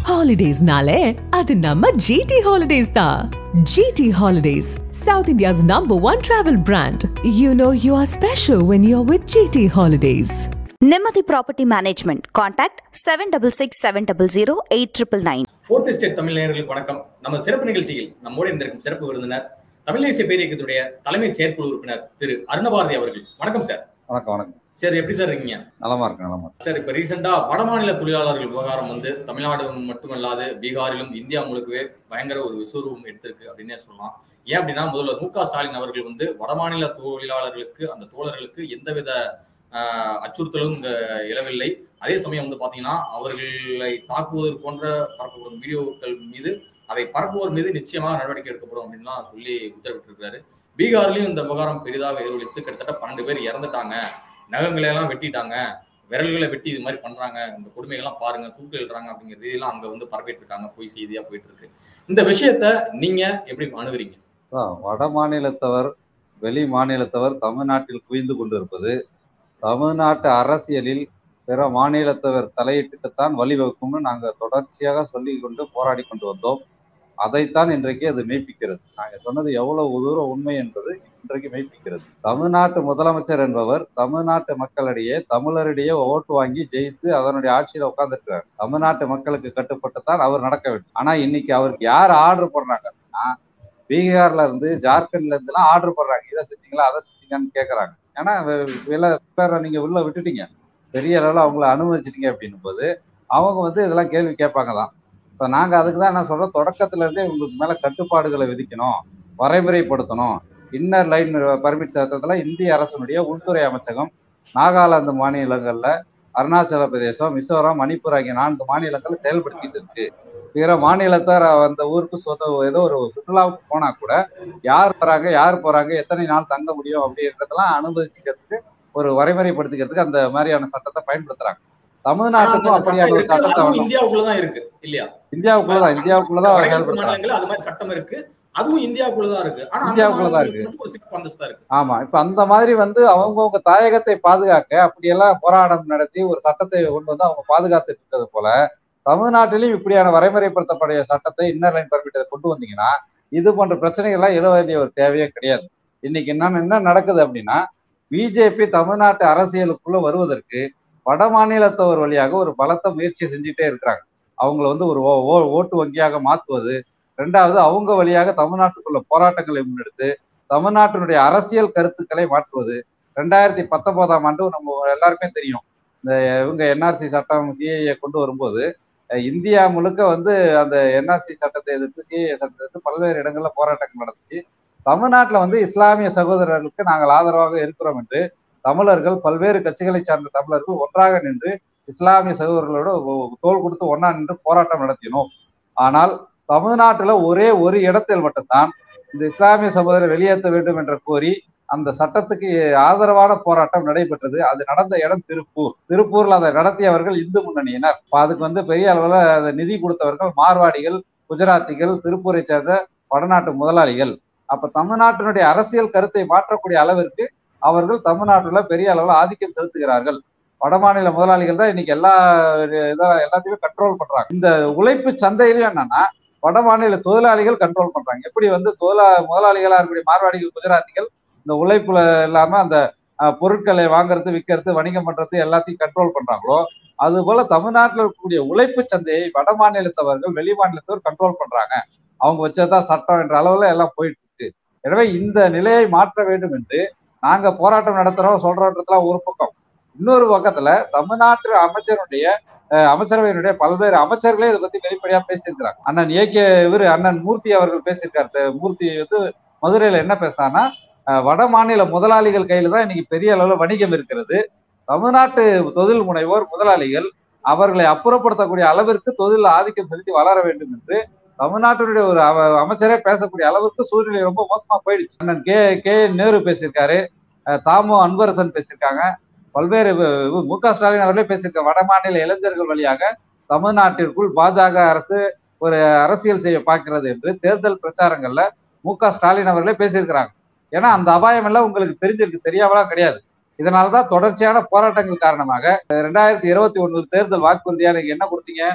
ஹாலிடேஸ்னாலே அது நம்ம ஜிடி ஹாலிடேஸ் தான் GT holidays South India's number one travel brand you know you are special when you are with GT holidays Nimmathi property management contact seven double six seven double zero eight triple nine fourth state Tamil நேயர்களுக்கு வணக்கம் நம்ம சிறப்பு நிகழ்ச்சியில் நம்மோடு இருந்திருக்கும் சிறப்பு விருந்தினர் தமிழ் தேசிய பேரியக்கத்துடைய தலைமை செயற்குழு உறுப்பினர் திரு அருணபாரதி அவர்கள் வணக்கம் சார் வணக்கம் வணக்கம் சார் எப்படி சார் இருக்கீங்க நலமா இருக்கு நலமா இருக்கு. சார் இப்ப ரீசெண்டா வடமாநில தொழிலாளர்கள் விவகாரம் வந்து தமிழ்நாடு மட்டுமல்லாது பீகாரிலும் இந்தியா முழுக்கவே பயங்கர ஒரு விஸ்வரூபம் எடுத்திருக்கு அப்படின்னே சொல்லலாம் ஏன் அப்படின்னா முதல்வர் மு க ஸ்டாலின் அவர்கள் வந்து வடமாநில தொழிலாளர்களுக்கு அந்த தோழர்களுக்கு எந்தவித ஆஹ், அச்சுறுத்தலும் இங்க எழவில்லை அதே சமயம் வந்து பாத்தீங்கன்னா அவர்களை தாக்குவது போன்ற பரப்பப்படும் வீடியோக்கள் மீது அதை பரப்புவோர் மீது நிச்சயமாக நடவடிக்கை எடுக்கப்படும் அப்படின்லாம் சொல்லி உத்தரவிட்டிருக்கிறாரு பீகார்லயும் இந்த விவகாரம் பெரிதாக எதிரொலித்து கிட்டத்தட்ட பன்னெண்டு பேர் இறந்துட்டாங்க நகங்களை எல்லாம் வெட்டிட்டாங்க விரல்களை வெட்டி இது மாதிரி பண்றாங்க இந்த கொடுமைகள்லாம் பாருங்க தூக்கு எழுறாங்க அப்படிங்கிற ரீதியெல்லாம் அங்க வந்து பரப்பிட்டு இருக்காங்க போய் செய்தியா போயிட்டு இருக்கு இந்த விஷயத்த நீங்க எப்படி அணுகுறீங்க அதான் வட மாநிலத்தவர் வெளி மாநிலத்தவர் தமிழ்நாட்டில் குவிந்து கொண்டிருப்பது தமிழ்நாட்டு அரசியலில் பிற மாநிலத்தவர் தலையிட்டுத்தான் வழிவகுக்கும்னு நாங்கள் தொடர்ச்சியாக சொல்லி கொண்டு போராடி கொண்டு வந்தோம் அதைத்தான் இன்றைக்கு அது மெய்ப்பிக்கிறது நாங்கள் சொன்னது எவ்வளவு தூரம் உண்மை என்பது இன்றைக்கு மெய்ப்பிக்கிறது தமிழ்நாட்டு முதலமைச்சர் என்பவர் தமிழ்நாட்டு மக்களிடையே தமிழரிடையே ஓட்டு வாங்கி ஜெயித்து அதனுடைய ஆட்சியில உட்கார்ந்துருக்கிறார் தமிழ்நாட்டு மக்களுக்கு கட்டுப்பட்டுத்தான் அவர் நடக்க வேண்டும் ஆனா இன்னைக்கு அவருக்கு யார் ஆர்டர் போடுறாங்க அப்படின்னா பீகார்ல இருந்து ஜார்க்கண்ட்ல இருந்து எல்லாம் ஆர்டர் போடுறாங்க இதை செஞ்சீங்களா அதை செஞ்சீங்கன்னு கேக்குறாங்க ஏன்னா வெ- வில பேரை நீங்க உள்ள விட்டுட்டீங்க பெரிய அளவில் அவங்கள அனுமதிச்சிட்டீங்க அப்படின்னும் போது அவங்க வந்து இதெல்லாம் கேள்வி கேட்பாங்க தான் இப்போ நாங்கள் அதுக்கு தான் என்ன சொல்றோம் தொடக்கத்துல இருந்தே உங்களுக்கு மேல கட்டுப்பாடுகளை விதிக்கணும் வரைமுறைப்படுத்தணும் இன்னர் லைன் பர்மிட் சட்டத்துல இந்திய அரசனுடைய உள்துறை அமைச்சகம் நாகாலாந்து மாநிலங்கள்ல அருணாச்சல பிரதேசம் மிசோரம் மணிப்பூர் ஆகிய நான்கு மாநிலங்கள் செயல்படுத்திட்டு இருக்கு பிற மாநிலத்தார் அந்த ஊருக்கு சொந்த ஏதோ ஒரு சுற்றுலாவுக்கு போனா கூட யார் வராங்க யார் போறாங்க எத்தனை நாள் தங்க முடியும் அப்படின்றதெல்லாம் அனுமதிச்சுக்கிறதுக்கு ஒரு வரைமுறைப்படுத்திக்கிறதுக்கு அந்த மாதிரியான சட்டத்தை பயன்படுத்துறாங்க தமிழ்நாட்டுக்கும் அப்படியான ஒரு சட்டத்தை அதுவும் வரணும். இந்தியாவுக்குள்ளதான் இருக்கு இல்லையா இந்தியாவுக்குள்ளதான் இந்தியாவுக்குள்ளதான் வடகிழக்கு செயல்படுத்துறாங்க மாநிலங்கள் அது மாதிரி சட்டம் இருக்கு அதுவும் இந்தியாவுக்குள்ளதான் இருக்கு ஆனா அந்த இந்தியாவுக்குள்ளதான் இருக்கு. மாநிலங்களுக்கு ஒரு சிறப்பு அந்தஸ்தா இருக்கு ஆமா இப்ப அந்த மாதிரி வந்து அவங்கவுங்க தாயகத்தை பாதுகாக்க அப்படியெல்லாம் போராட்டம் நடத்தி ஒரு சட்டத்தை கொண்டு வந்து அவங்க பாதுகாத்துட்டு இருக்கிறது போல தமிழ்நாட்டிலும் இப்படியான வரைமுறைப்படுத்தப்படைய சட்டத்தை இன்னர் லைன் பர்மிட்டை கொண்டு வந்தீங்கன்னா இது போன்ற பிரச்சனைகள்லாம் எழ வேண்டிய ஒரு தேவையே கிடையாது இன்னைக்கு என்ன என்ன நடக்குது அப்படின்னா பிஜேபி தமிழ்நாட்டு அரசியலுக்குள்ள வருவதற்கு வட மாநிலத்தவர் வழியாக ஒரு பலத்த முயற்சி செஞ்சுட்டே இருக்கிறாங்க அவங்கள வந்து ஒரு ஓ- ஓ- ஓட்டு வங்கியாக மாற்றுவது ரெண்டாவது அவங்க வழியாக தமிழ்நாட்டுக்குள்ள போராட்டங்களை முன்னெடுத்து தமிழ்நாட்டினுடைய அரசியல் கருத்துக்களை மாற்றுவது ரெண்டாயிரத்தி பத்தொன்பதாம் ஆண்டு நம்ம எல்லாருக்குமே தெரியும் இந்த இவங்க என்ஆர்சி சட்டம் சிஏஏ கொண்டு வரும்போது அஹ், இந்தியா முழுக்க வந்து அந்த என்ஆர்சி சட்டத்தை எதிர்த்து சிஏஏ சட்டத்தை எதிர்த்து பல்வேறு இடங்கள்ல போராட்டங்கள் நடந்துச்சு தமிழ்நாட்டில் வந்து இஸ்லாமிய சகோதரர்களுக்கு நாங்கள் ஆதரவாக இருக்கிறோம் என்று தமிழர்கள் பல்வேறு கட்சிகளை சார்ந்த தமிழர்கள் ஒன்றாக நின்று இஸ்லாமிய சகோதரர்களோட ஒ- தோள் கொடுத்து ஒன்றா நின்று போராட்டம் நடத்தினோம் ஆனால் தமிழ்நாட்டில் ஒரே ஒரு இடத்தில் மட்டும்தான் இந்த இஸ்லாமிய சகோதரரை வெளியேற்ற வேண்டும் என்ற கோரி அந்த சட்டத்துக்கு ஆதரவான போராட்டம் நடைபெற்றது அது நடந்த இடம் திருப்பூர் திருப்பூர்ல அதை நடத்தியவர்கள் இந்து முன்னணியினர் அப்ப அதுக்கு வந்து பெரிய அளவில் அதை நிதி கொடுத்தவர்கள் மார்வாடிகள் குஜராத்திகள் திருப்பூரை சேர்ந்த வடநாட்டு முதலாளிகள் அப்ப தமிழ்நாட்டினுடைய அரசியல் கருத்தை மாற்றக்கூடிய அளவிற்கு அவர்கள் தமிழ்நாட்டுல பெரிய அளவில் ஆதிக்கம் செலுத்துகிறார்கள் வடமாநில முதலாளிகள் தான் இன்னைக்கு எல்லா இதெல்லாம் எல்லாத்தையுமே கண்ட்ரோல் பண்றாங்க இந்த உழைப்பு சந்தையிலும் என்னன்னா வடமாநில தொழிலாளிகள் கண்ட்ரோல் பண்றாங்க எப்படி வந்து தொழிலா முதலாளிகளா இருக்கக்கூடிய மார்வாடிகள் குஜராத்திகள் இந்த உழைப்புல இல்லாம அந்த அஹ், பொருட்களை வாங்குறது விற்கிறது வணிகம் பண்றது எல்லாத்தையும் கண்ட்ரோல் பண்றாங்களோ அது போல தமிழ்நாட்டில் இருக்கக்கூடிய உழைப்பு சந்தையை வட மாநிலத்தவர்கள் வெளி மாநிலத்தவர் கண்ட்ரோல் பண்றாங்க அவங்க வச்சதுதான் சட்டம் என்ற அளவுல எல்லாம் போயிட்டு இருக்கு எனவே இந்த நிலையை மாற்ற வேண்டும் என்று நாங்க போராட்டம் நடத்துறோம் சொல்றோன்றதுலாம் ஒரு பக்கம் இன்னொரு பக்கத்துல தமிழ்நாட்டு அமைச்சருடைய அஹ், அமைச்சரவையினுடைய பல்வேறு அமைச்சர்களே இதை பத்தி வெளிப்படையா பேசியிருக்கிறாங்க அண்ணன் ஏகே இவரு அண்ணன் மூர்த்தி அவர்கள் பேசியிருக்காரு த- மூர்த்தி வந்து மதுரையில என்ன பேசினார்னா அஹ், வட மாநில முதலாளிகள் கையில தான் இன்னைக்கு பெரிய அளவுல வணிகம் இருக்கிறது தமிழ்நாட்டு தொழில் முனைவோர் முதலாளிகள் அவர்களை அப்புறப்படுத்தக்கூடிய அளவிற்கு தொழில் ஆதிக்கம் செலுத்தி வளர வேண்டும் என்று தமிழ்நாட்டினுடைய ஒரு அவ- அமைச்சரே பேசக்கூடிய அளவுக்கு சூழ்நிலை ரொம்ப மோசமா போயிடுச்சு அண்ணன் கே கே நேரு பேசியிருக்காரு அஹ், தாமு அன்பரசன் பேசியிருக்காங்க பல்வேறு வு- வு- மு க ஸ்டாலின் அவர்களே பேசியிருக்காங்க வட மாநில இளைஞர்கள் வழியாக தமிழ்நாட்டிற்குள் பாஜக அரசு ஒரு அரசியல் செய்ய பார்க்கிறது என்று தேர்தல் பிரச்சாரங்கள்ல மு க ஸ்டாலின் அவர்களே பேசியிருக்கிறாங்க ஏன்னா அந்த அபாயம் எல்லாம் உங்களுக்கு தெரிஞ்சிருக்கு தெரியாமலாம் கிடையாது இதனாலதான் தொடர்ச்சியான போராட்டங்கள் காரணமாக ரெண்டாயிரத்தி இருபத்தி ஒண்ணு தேர்தல் வாக்குறுதியா நீங்க என்ன கொடுத்தீங்க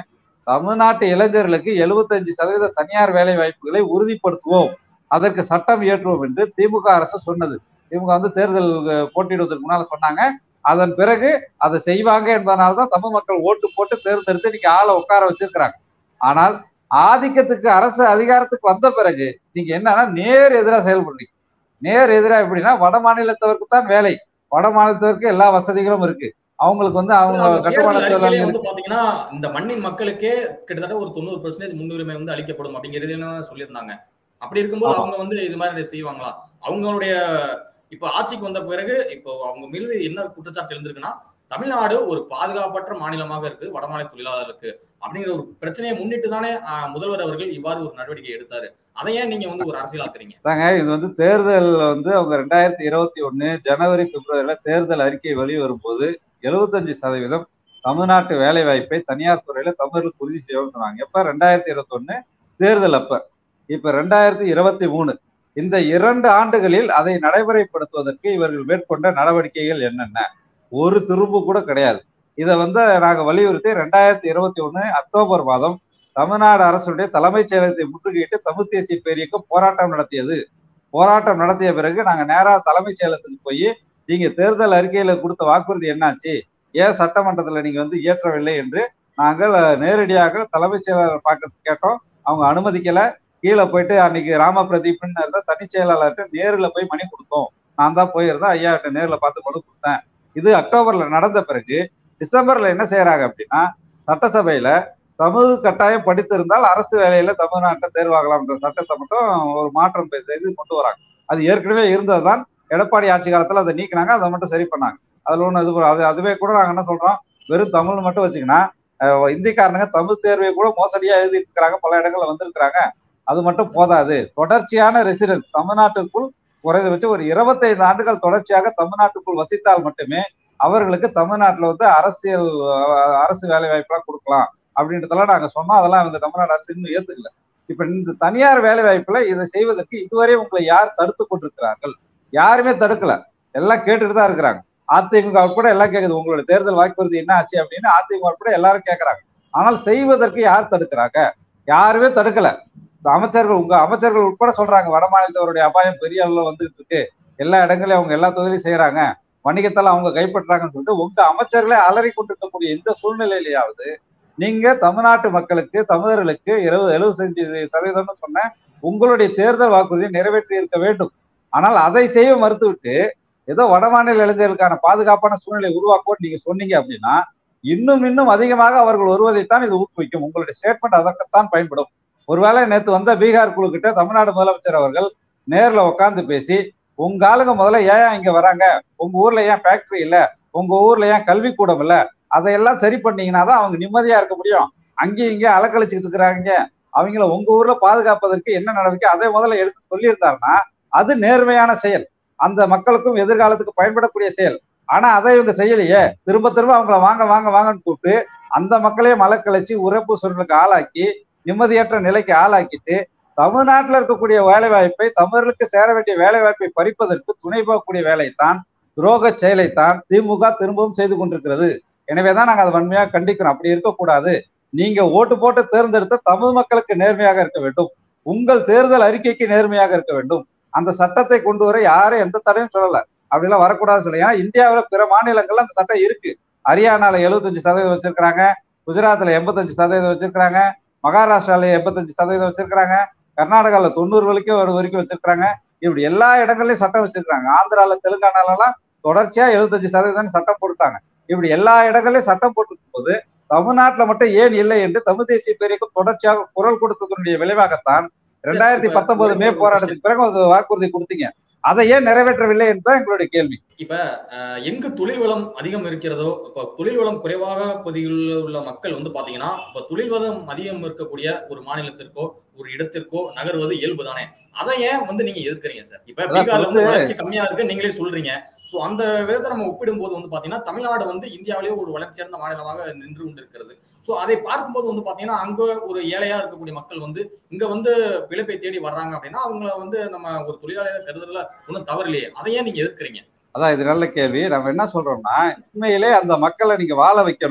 தமிழ்நாட்டு இளைஞர்களுக்கு எழுபத்தஞ்சு சதவீத தனியார் வேலை வாய்ப்புகளை உறுதிப்படுத்துவோம் அதற்கு சட்டம் இயற்றுவோம் என்று திமுக அரசு சொன்னது திமுக வந்து தேர்தல் அஹ், போட்டியிடுவதற்கு முன்னால சொன்னாங்க அதன் பிறகு அதை செய்வாங்க என்பதனால்தான் தமிழ் மக்கள் ஓட்டு போட்டு தேர்ந்தெடுத்து இன்னைக்கு ஆளை உட்கார வச்சிருக்கிறாங்க ஆனால் ஆதிக்கத்துக்கு அரசு அதிகாரத்துக்கு வந்த பிறகு நீங்க என்னன்னா நேர் எதிராக செயல்படுறீங்க நேர் எதிராக எப்படின்னா வட மாநிலத்தவருக்கு தான் வேலை வட மாநிலத்தவருக்கு எல்லா வசதிகளும் இருக்கு அவங்களுக்கு வந்து அவங்க அவங்க கட்டுமான தேர்தல் அறிக்கையிலே தொழிலாளர்கள் வந்து பாத்தீங்கன்னா இந்த மண்ணின் மக்களுக்கே கிட்டத்தட்ட ஒரு தொண்ணூறு பெர்சன்டேஜ் முன்னுரிமை வந்து அளிக்கப்படும் அப்படிங்கிறது என்ன சொல்லியிருந்தாங்க அப்படி இருக்கும்போது ஆமா. அவங்க வந்து இது மாதிரி செய்வாங்களா அவங்களுடைய இப்ப ஆட்சிக்கு வந்த பிறகு இப்போ அவங்க மீது என்ன குற்றச்சாட்டு எழுந்திருக்குன்னா தமிழ்நாடு ஒரு பாதுகாப்பற்ற மாநிலமாக இருக்கு வடமாநில தொழிலாளருக்கு அப்படிங்கிற ஒரு பிரச்சனையை முன்னிட்டு தானே ஆஹ், முதல்வர் அவர்கள் இவ்வாறு ஒரு நடவடிக்கை எடுத்தாரு அதை ஏன் நீங்க வந்து ஒரு அரசியலாக்குறீங்க தாங்க இது வந்து தேர்தல் வந்து அவங்க ரெண்டாயிரத்தி இருபத்தி ஒண்ணு ஜனவரி பிப்ரவரியில தேர்தல் அறிக்கை வெளிவரும்போது எழுபத்தஞ்சு சதவீதம் தமிழ்நாட்டு வேலை வாய்ப்பை தனியார் துறையில தமிழர்களுக்கு உறுதி செய்யணும்னு சொன்னாங்க எப்ப ரெண்டாயிரத்தி இருபத்தி ஒண்ணு தேர்தல் அப்ப இப்ப ரெண்டாயிரத்தி இருபத்தி மூணு இந்த இரண்டு ஆண்டுகளில் அதை நடைமுறைப்படுத்துவதற்கு இவர்கள் மேற்கொண்ட நடவடிக்கைகள் என்னென்ன ஒரு திரும்பு கூட கிடையாது இதை வந்து நாங்க வலியுறுத்தி ரெண்டாயிரத்தி இருபத்தி ஒண்ணு அக்டோபர் மாதம் தமிழ்நாடு அரசுடைய தலைமைச் செயலகத்தை முற்றுகையிட்டு தமிழ் தேசிய பேரியக்கம் போராட்டம் நடத்தியது போராட்டம் நடத்திய பிறகு நாங்க நேரா தலைமைச் செயலகத்துக்கு போய் நீங்க தேர்தல் அறிக்கையில கொடுத்த வாக்குறுதி என்னாச்சு ஏன் சட்டமன்றத்துல நீங்க வந்து இயற்றவில்லை என்று நாங்கள் அஹ், நேரடியாக தலைமைச் செயலாளர் பார்க்க கேட்டோம் அவங்க அனுமதிக்கல கீழே போயிட்டு அன்னைக்கு ராம பிரதீப்னு இருந்த தனிச் செயலாளர்கிட்ட நேரில் போய் மணி கொடுத்தோம் நான் தான் போயிருந்தேன் ஐயா கிட்ட நேரில் பார்த்து மனு கொடுத்தேன் இது அக்டோபர்ல நடந்த பிறகு டிசம்பர்ல என்ன செய்யறாங்க அப்படின்னா சட்டசபையில தமிழ் கட்டாயம் படித்திருந்தால் அரசு வேலையில தமிழ்நாட்டை தேர்வாகலாம்ன்ற சட்டத்தை மட்டும் ஒரு மாற்றம் செய்து கொண்டு வராங்க அது ஏற்கனவே இருந்ததுதான் எடப்பாடி ஆட்சி காலத்துல அதை நீக்கினாங்க அதை மட்டும் சரி பண்ணாங்க அதுல ஒண்ணு இது அது அதுவே கூட நாங்க என்ன சொல்றோம் வெறும் தமிழ் மட்டும் வச்சுக்கினா அஹ் இந்திக்காரனுங்க தமிழ் தேர்வை கூட மோசடியா எழுதி இருக்கிறாங்க பல இடங்கள்ல வந்திருக்கிறாங்க அது மட்டும் போதாது தொடர்ச்சியான ரெசிடென்ஸ் தமிழ்நாட்டுக்குள் குறைந்தபட்சம் ஒரு இருபத்தைந்து ஆண்டுகள் தொடர்ச்சியாக தமிழ்நாட்டுக்குள் வசித்தால் மட்டுமே அவர்களுக்கு தமிழ்நாட்டுல வந்து அரசியல் அஹ், அரசு வேலை வாய்ப்பெல்லாம் கொடுக்கலாம் அப்படின்றதெல்லாம் நாங்க சொன்னோம் அதெல்லாம் அவங்க தமிழ்நாடு அரசு இன்னும் ஏத்துக்கல இப்ப இந்த தனியார் வேலை வாய்ப்புல இதை செய்வதற்கு இதுவரை உங்களை யார் தடுத்து கொண்டிருக்கிறார்கள் யாருமே தடுக்கல எல்லாம் கேட்டுட்டு தான் இருக்கிறாங்க அதிமுக உட்பட எல்லாம் கேக்குது உங்களோட தேர்தல் வாக்குறுதி என்ன ஆச்சு அப்படின்னு அதிமுக உட்பட எல்லாரும் கேக்குறாங்க ஆனால் செய்வதற்கு யார் தடுக்கிறாங்க யாருமே தடுக்கல இந்த அமைச்சர்கள் உங்க அமைச்சர்கள் உட்பட சொல்றாங்க வட மாநிலத்தவருடைய அபாயம் பெரிய அளவுல வந்துட்டு இருக்கு எல்லா இடங்களையும் அவங்க எல்லா தொழிலையும் செய்யறாங்க வணிகத்தால அவங்க கைப்பற்றாங்கன்னு சொல்லிட்டு உங்க அமைச்சர்களே அலறி கொண்டிருக்கக்கூடிய இந்த சூழ்நிலையிலேயாவது நீங்க தமிழ்நாட்டு மக்களுக்கு தமிழர்களுக்கு இருபது எழுபத்தஞ்சு சதவீதம்னு சொன்ன உங்களுடைய தேர்தல் வாக்குறுதியை நிறைவேற்றி இருக்க வேண்டும் ஆனால் அதை செய்ய மறுத்துவிட்டு ஏதோ வடமாநில இளைஞர்களுக்கான பாதுகாப்பான சூழ்நிலை உருவாக்குவோம் நீங்க சொன்னீங்க அப்படின்னா இன்னும் இன்னும் அதிகமாக அவர்கள் வருவதைத்தான் இது ஊக்குவிக்கும் உங்களுடைய ஸ்டேட்மெண்ட் அதற்குத்தான் பயன்படும் ஒருவேளை நேற்று வந்த பீகார் குழு கிட்ட தமிழ்நாடு முதலமைச்சர் அவர்கள் நேர்ல உட்கார்ந்து பேசி உங்க ஆளுங்க முதல்ல ஏன் இங்க வராங்க உங்க ஊர்ல ஏன் ஃபேக்டரி இல்ல உங்க ஊர்ல ஏன் கல்விக்கூடம் இல்ல அதையெல்லாம் சரி பண்ணீங்கன்னா தான் அவங்க நிம்மதியா இருக்க முடியும் அங்கேயும் இங்கேயும் அலக்கழிச்சுக்கிட்டு இருக்கிறாங்க அவங்கள உங்க ஊர்ல பாதுகாப்பதற்கு என்ன நடவடிக்கை அதை முதல்ல எடுத்து சொல்லியிருந்தாருன்னா அது நேர்மையான செயல் அந்த மக்களுக்கும் எதிர்காலத்துக்கு பயன்படக்கூடிய செயல் ஆனா அதை இவங்க செய்யலையே திரும்ப திரும்ப அவங்கள வாங்க வாங்க வாங்கன்னு கூப்பிட்டு அந்த மக்களையும் மலக்கழிச்சு உறப்பு சூழலுக்கு ஆளாக்கி நிம்மதியற்ற நிலைக்கு ஆளாக்கிட்டு தமிழ்நாட்டில் இருக்கக்கூடிய வேலை வாய்ப்பை தமிழர்களுக்கு சேர வேண்டிய வேலை வாய்ப்பை பறிப்பதற்கு துணை போகக்கூடிய வேலைத்தான் துரோக செயலைத்தான் திமுக திரும்பவும் செய்து கொண்டிருக்கிறது எனவேதான் நாங்க அதை வன்மையாக கண்டிக்கிறோம் அப்படி இருக்கக்கூடாது நீங்க ஓட்டு போட்டு தேர்ந்தெடுத்த தமிழ் மக்களுக்கு நேர்மையாக இருக்க வேண்டும் உங்கள் தேர்தல் அறிக்கைக்கு நேர்மையாக இருக்க வேண்டும் அந்த சட்டத்தை கொண்டு வர யாரும் எந்த தடையும் சொல்லல அப்படிலாம் வரக்கூடாதுன்னு சொல்லி ஏன்னா இந்தியாவுல பிற மாநிலங்கள்ல அந்த சட்டம் இருக்கு ஹரியானால எழுபத்தஞ்சு சதவீதம் வச்சிருக்கிறாங்க குஜராத்ல எண்பத்தஞ்சு சதவீதம் வச்சிருக்கிறாங்க மகாராஷ்டிரால எண்பத்தஞ்சு சதவீதம் வச்சிருக்கிறாங்க கர்நாடகால தொண்ணூறு வரைக்கும் ஒரு வரைக்கும் வச்சிருக்கிறாங்க இப்படி எல்லா இடங்கள்லயும் சட்டம் வச்சிருக்காங்க ஆந்திரால தெலுங்கானால எல்லாம் தொடர்ச்சியா எழுபத்தஞ்சு சதவீதம் சட்டம் போட்டுட்டாங்க இப்படி எல்லா இடங்கள்லயும் சட்டம் போட்டிருக்கும் போது தமிழ்நாட்டுல மட்டும் ஏன் இல்லை என்று தமிழ் தேசிய பேரியக்கம் தொடர்ச்சியாக குரல் கொடுத்ததனுடைய விளைவாகத்தான் ரெண்டாயிரத்தி பத்தொன்பது மே போராட்டத்துக்கு பிறகு ஒரு வாக்குறுதி கொடுத்தீங்க அதை ஏன் நிறைவேற்றவில்லை என்பது எங்களுடைய கேள்வி அஹ் எங்கு தொழில் வளம் அதிகம் இருக்கிறதோ இப்ப தொழில் வளம் குறைவாக பகுதிகளில் உள்ள மக்கள் வந்து பாத்தீங்கன்னா இப்ப தொழில் வளம் அதிகம் இருக்கக்கூடிய ஒரு மாநிலத்திற்கோ ஒரு இடத்திற்கோ நகர்வது இயல்பு தானே அதை ஏன் வந்து நீங்க எதிர்க்கிறீங்க சார் இப்ப அதான் பீகார்ல வந்து வந்து- வளர்ச்சி கம்மியா இருக்கு நீங்களே சொல்றீங்க சோ அந்த விதத்தை நம்ம ஒப்பிடும்போது வந்து பாத்தீங்கன்னா தமிழ்நாடு வந்து இந்தியாவிலேயே ஒரு வளர்ச்சியடைந்த மாநிலமாக நின்று கொண்டிருக்கிறது சோ அதை பார்க்கும்போது வந்து பாத்தீங்கன்னா அங்க ஒரு ஏழையா இருக்கக்கூடிய மக்கள் வந்து இங்க வந்து பிழைப்பை தேடி வர்றாங்க அப்படின்னா அவங்கள வந்து நம்ம ஒரு தொழிலாளியாக கருதுறதுல ஒன்றும் தவறில்லையே அதை ஏன் நீங்க எதிர்க்கிறீங்க அதான் இது நல்ல கேள்வி நம்ம என்ன சொல்றோம்னா உண்மையிலே அந்த மக்களை நீங்க வாழ வைக்கணும்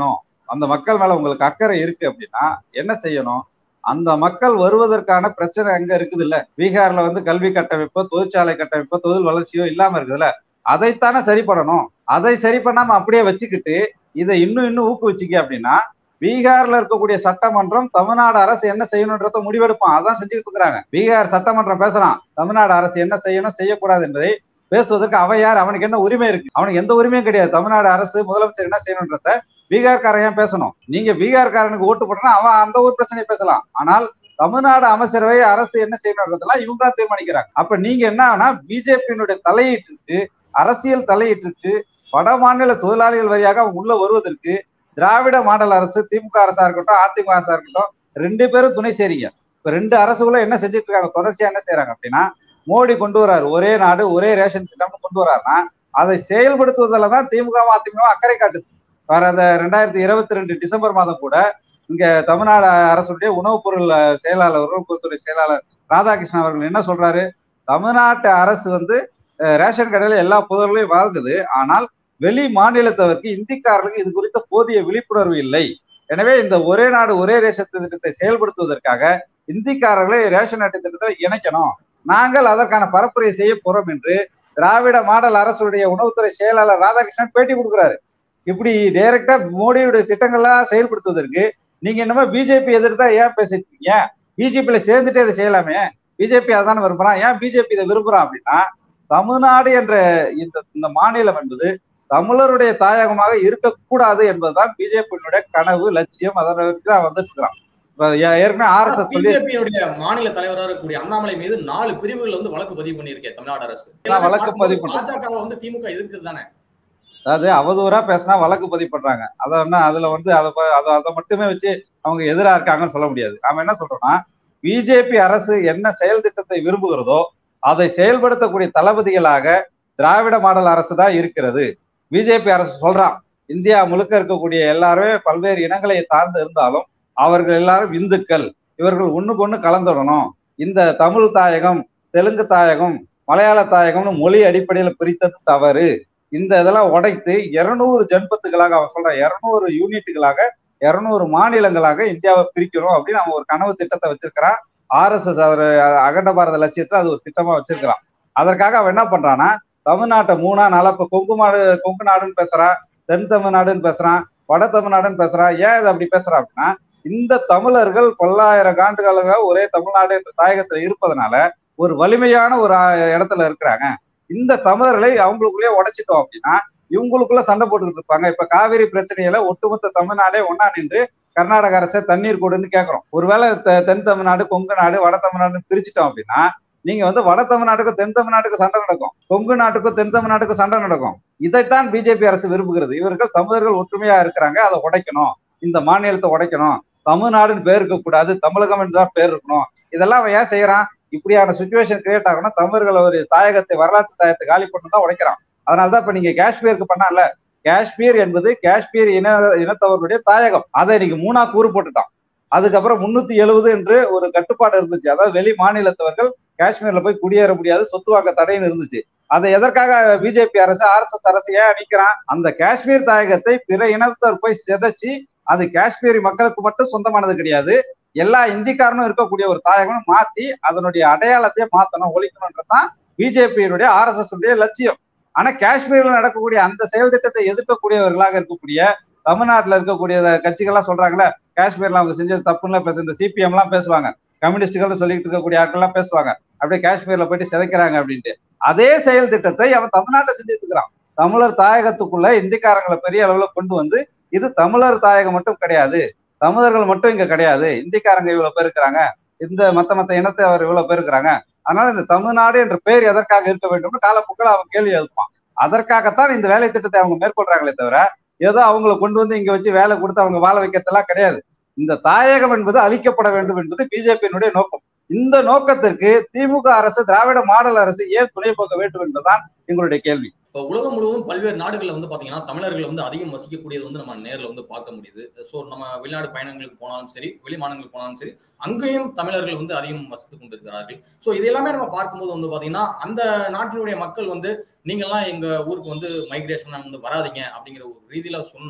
அந்த மக்கள் மேல உங்களுக்கு அக்கறை இருக்கு அப்படின்னா என்ன செய்யணும் அந்த மக்கள் வருவதற்கான பிரச்சனை அங்க இருக்குது இல்ல பீகார்ல வந்து கல்வி கட்டமைப்போ தொழிற்சாலை கட்டமைப்போ தொழில் வளர்ச்சியோ இல்லாம இருக்குதுல்ல அதைத்தானே சரி பண்ணணும் அதை சரி பண்ணாம அப்படியே வச்சுக்கிட்டு இதை இன்னும் இன்னும் ஊக்குவிச்சிக்க அப்படின்னா பீகார்ல இருக்கக்கூடிய சட்டமன்றம் தமிழ்நாடு அரசு என்ன செய்யணுன்றத முடிவெடுப்பான் அதான் செஞ்சுக்கிட்டு இருக்கிறாங்க பீகார் சட்டமன்றம் பேசுறான் தமிழ்நாடு அரசு என்ன செய்யணும் செய்யக்கூடாது என்பதை பேசுவதற்கு அவன் யார் அவனுக்கு என்ன உரிமை இருக்கு அவனுக்கு எந்த உரிமையும் கிடையாது தமிழ்நாடு அரசு முதலமைச்சர் என்ன செய்யணுன்றத பீகார்காரன் ஏன் பேசணும் நீங்க பீகார்காரனுக்கு ஓட்டு போட்டனா அவன் அந்த ஒரு பிரச்சனையை பேசலாம் ஆனால் தமிழ்நாடு அமைச்சரவை அரசு என்ன செய்யணுன்றதெல்லாம் இவங்க தான் தீர்மானிக்கிறாங்க அப்ப நீங்க என்ன ஆனா பிஜேபியினுடைய தலையீட்டுக்கு அரசியல் தலையீட்டுக்கு வட மாநில தொழிலாளிகள் வழியாக அவங்க உள்ள வருவதற்கு திராவிட மாடல் அரசு திமுக அரசா இருக்கட்டும் அதிமுக அரசா இருக்கட்டும் ரெண்டு பேரும் துணை சேரிங்க இப்ப ரெண்டு அரசுகளும் என்ன செஞ்சுட்டு இருக்காங்க தொடர்ச்சியா என்ன செய்யறாங்க அப்படின்னா மோடி கொண்டு வர்றாரு ஒரே நாடு ஒரே ரேஷன் திட்டம்னு கொண்டு வர்றாருன்னா அதை செயல்படுத்துவதில் தான் திமுக அதிமுக அக்கறை காட்டுது வர அந்த ரெண்டாயிரத்தி இருபத்தி ரெண்டு டிசம்பர் மாதம் கூட இங்க தமிழ்நாடு அரசுடைய உணவுப் பொருள் செயலாளர் உணவுத்துறை செயலாளர் ராதாகிருஷ்ணன் அவர்கள் என்ன சொல்றாரு தமிழ்நாட்டு அரசு வந்து அஹ், ரேஷன் கடையில எல்லா பொருள்களையும் வாங்குது ஆனால் வெளி மாநிலத்தவருக்கு இந்திக்காரர்களுக்கு இது குறித்த போதிய விழிப்புணர்வு இல்லை எனவே இந்த ஒரே நாடு ஒரே ரேஷன் திட்டத்தை செயல்படுத்துவதற்காக இந்திக்காரர்களை ரேஷன் அட்டை திட்டத்தை இணைக்கணும் நாங்கள் அதற்கான பரப்புரை செய்ய போறோம் என்று திராவிட மாடல் அரசுடைய உணவுத்துறை செயலாளர் ராதாகிருஷ்ணன் பேட்டி கொடுக்குறாரு இப்படி டைரக்டா மோடியுடைய திட்டங்கள்லாம் செயல்படுத்துவதற்கு நீங்க என்னமோ பிஜேபி எதிர்த்தா ஏன் பேசிட்டு இருக்கீங்க பிஜேபியில சேர்ந்துட்டு இதை செய்யலாமே பிஜேபி அதான விரும்புறான் ஏன் பிஜேபி இதை விரும்புறான் அப்படின்னா தமிழ்நாடு என்ற இந்த இந்த மாநிலம் என்பது தமிழருடைய தாயகமாக இருக்கக்கூடாது என்பதுதான் பிஜேபியினுடைய கனவு லட்சியம் அதற்கு தான் வந்துட்டு இருக்கிறான் இப்ப ஏ- ஏற்கனவே ஆர்எஸ்எஸ் சொல்லி பிஜேபியுடைய மாநில தலைவராக இருக்கக்கூடிய அண்ணாமலை மீது நாலு பிரிவுகள் வந்து வழக்கு பதிவு பண்ணியிருக்கேன் தமிழ்நாடு அரசு நான் வழக்கு பதிவு பண்றேன். பாஜகவை வந்து திமுக எதிர்க்கிறது தானே அதாவது அவதூறா பேசினா வழக்கு பதிவு பண்றாங்க அதை என்ன அதுல வந்து அதை ப- அதை அதை மட்டுமே வச்சு அவங்க எதிரா இருக்காங்கன்னு சொல்ல முடியாது நாம என்ன சொல்றோம்னா பிஜேபி அரசு என்ன செயல் திட்டத்தை விரும்புகிறதோ அதை செயல்படுத்தக்கூடிய தளபதிகளாக திராவிட மாடல் அரசு தான் இருக்கிறது பிஜேபி அரசு சொல்றான் இந்தியா முழுக்க இருக்கக்கூடிய எல்லாருமே பல்வேறு இனங்களை சார்ந்து இருந்தாலும் அவர்கள் எல்லாரும் இந்துக்கள் இவர்கள் ஒண்ணுக்கு ஒண்ணு கலந்துடணும் இந்த தமிழ் தாயகம் தெலுங்கு தாயகம் மலையாள தாயகம்னு மொழி அடிப்படையில பிரித்தது தவறு இந்த இதெல்லாம் உடைத்து இருநூறு ஜன்பத்துகளாக அவன் சொல்றான் இருநூறு யூனிட்டுகளாக இருநூறு மாநிலங்களாக இந்தியாவை பிரிக்கணும் அப்படின்னு அவன் ஒரு கனவு திட்டத்தை வச்சிருக்கிறான் ஆர்எஸ்எஸ் அவர் அகண்ட பாரத லட்சியத்துல அது ஒரு திட்டமா வச்சிருக்கிறான் அதற்காக அவன் என்ன பண்றான்னா தமிழ்நாட்டை மூணா நாளா இப்ப கொங்கு நாடு கொங்கு நாடுன்னு பேசுறான் தென் தமிழ்நாடுன்னு பேசுறான் வட தமிழ்நாடுன்னு பேசுறான் ஏன் இது அப்படி பேசுறான் அப்படின்னா இந்த தமிழர்கள் பல்லாயிரம் ஆண்டுகளாக ஒரே தமிழ்நாடு என்ற தாயகத்துல இருப்பதனால ஒரு வலிமையான ஒரு ஆ- இடத்துல இருக்கிறாங்க இந்த தமிழர்களை அவங்களுக்குள்ளேயே உடைச்சிட்டோம் அப்படின்னா இவங்களுக்குள்ள சண்டை போட்டுக்கிட்டு இருப்பாங்க இப்ப காவிரி பிரச்சனையில ஒட்டுமொத்த தமிழ்நாடே ஒன்னா நின்று கர்நாடக அரசை தண்ணீர் கொடுன்னு கேட்கிறோம் ஒருவேளை தெ- தென் தமிழ்நாடு கொங்கு நாடு வட தமிழ்நாடுன்னு பிரிச்சுட்டோம் அப்படின்னா நீங்க வந்து வட தமிழ்நாட்டுக்கும் தென் தமிழ்நாட்டுக்கும் சண்டை நடக்கும் கொங்கு நாட்டுக்கும் தென் தமிழ்நாட்டுக்கும் சண்டை நடக்கும் இதைத்தான் பிஜேபி அரசு விரும்புகிறது இவர்கள் தமிழர்கள் ஒற்றுமையா இருக்கிறாங்க அதை உடைக்கணும் இந்த மாநிலத்தை உடைக்கணும் தமிழ்நாடுன்னு பேர் இருக்கக்கூடாது தமிழகம் என்று தான் பேர் இருக்கணும் இதெல்லாம் அவன் ஏன் செய்யறான் இப்படியான சுச்சுவேஷன் கிரியேட் ஆகணும் தமிழர்கள் ஒரு தாயகத்தை வரலாற்று தாயத்தை காலி பண்ணு தான் உடைக்கிறான் அதனாலதான் இப்ப நீங்க காஷ்மீருக்கு பண்ணால காஷ்மீர் என்பது காஷ்மீர் இன இனத்தவர்களுடைய தாயகம் அதை இன்னைக்கு மூணா கூறு போட்டுட்டான் அதுக்கப்புறம் முன்னூத்தி எழுபது என்று ஒரு கட்டுப்பாடு இருந்துச்சு அதாவது வெளி மாநிலத்தவர்கள் காஷ்மீர்ல போய் குடியேற முடியாது சொத்து வாங்க தடைன்னு இருந்துச்சு அதை எதற்காக பிஜேபி அரசு ஆர்எஸ்எஸ் அரசு ஏன் அணிக்கிறான் அந்த காஷ்மீர் தாயகத்தை பிற இனத்தவர் போய் சிதைச்சு அது காஷ்மீரி மக்களுக்கு மட்டும் சொந்தமானது கிடையாது எல்லா இந்திக்காரனும் இருக்கக்கூடிய ஒரு தாயகம் மாத்தி அதனுடைய அடையாளத்தையே மாத்தணும் ஒழிக்கணும்ன்றதுதான் பிஜேபியினுடைய ஆர்எஸ்எஸ் உடைய லட்சியம் ஆனா காஷ்மீர்ல நடக்கக்கூடிய அந்த செயல் திட்டத்தை எதிர்க்கக்கூடியவர்களாக இருக்கக்கூடிய தமிழ்நாட்டுல இருக்கக்கூடிய கட்சிகள்லாம் சொல்றாங்களே காஷ்மீர்ல அவங்க செஞ்சது தப்புன்னு பேச இந்த சிபிஎம் எல்லாம் பேசுவாங்க கம்யூனிஸ்டுகள் சொல்லிட்டு இருக்கக்கூடிய ஆட்கள் எல்லாம் பேசுவாங்க அப்படியே காஷ்மீர்ல போயிட்டு சிதைக்கிறாங்க அப்படின்ட்டு அதே செயல் திட்டத்தை அவன் தமிழ்நாட்டை செஞ்சுட்டு இருக்கிறான் தமிழர் தாயகத்துக்குள்ள இந்திக்காரங்களை பெரிய அளவுல கொண்டு வந்து இது தமிழர் தாயகம் மட்டும் கிடையாது தமிழர்கள் மட்டும் இங்க கிடையாது இந்திக்காரங்க இவ்வளவு பேர் இருக்கிறாங்க இந்த மத்த மத்த இனத்தை அவர் இவ்வளவு பேர் இருக்கிறாங்க அதனால இந்த தமிழ்நாடு என்ற பெயர் எதற்காக இருக்க வேண்டும்னு காலப்போக்கில் அவன் கேள்வி எழுப்பான் அதற்காகத்தான் இந்த வேலை திட்டத்தை அவங்க மேற்கொள்றாங்களே தவிர ஏதோ அவங்களை கொண்டு வந்து இங்க வச்சு வேலை கொடுத்து அவங்க வாழ வைக்கிறதெல்லாம் கிடையாது இந்த தாயகம் என்பது அழிக்கப்பட வேண்டும் என்பது பிஜேபியினுடைய நோக்கம் இந்த நோக்கத்திற்கு திமுக அரசு திராவிட மாடல் அரசு ஏன் துணை போக வேண்டும் என்பதுதான் எங்களுடைய கேள்வி இப்போ உலகம் முழுவதும் பல்வேறு நாடுகள்ல வந்து பாத்தீங்கன்னா தமிழர்கள் வந்து அதிகம் வசிக்கக்கூடியது வந்து நம்ம நேர்ல வந்து பார்க்க முடியுது ஸோ நம்ம வெளிநாடு பயணங்களுக்கு போனாலும் சரி வெளி மாநிலங்களுக்கு போனாலும் சரி அங்கேயும் தமிழர்கள் வந்து அதிகம் வசித்துக் கொண்டிருக்கிறார்கள் ஸோ இது எல்லாமே நம்ம பார்க்கும்போது வந்து பாத்தீங்கன்னா அந்த நாட்டினுடைய மக்கள் வந்து நீங்கெல்லாம் எங்க ஊருக்கு வந்து மைக்ரேஷன் வந்து வராதீங்க அப்படிங்கிற ஒரு ரீதியில சொன்னா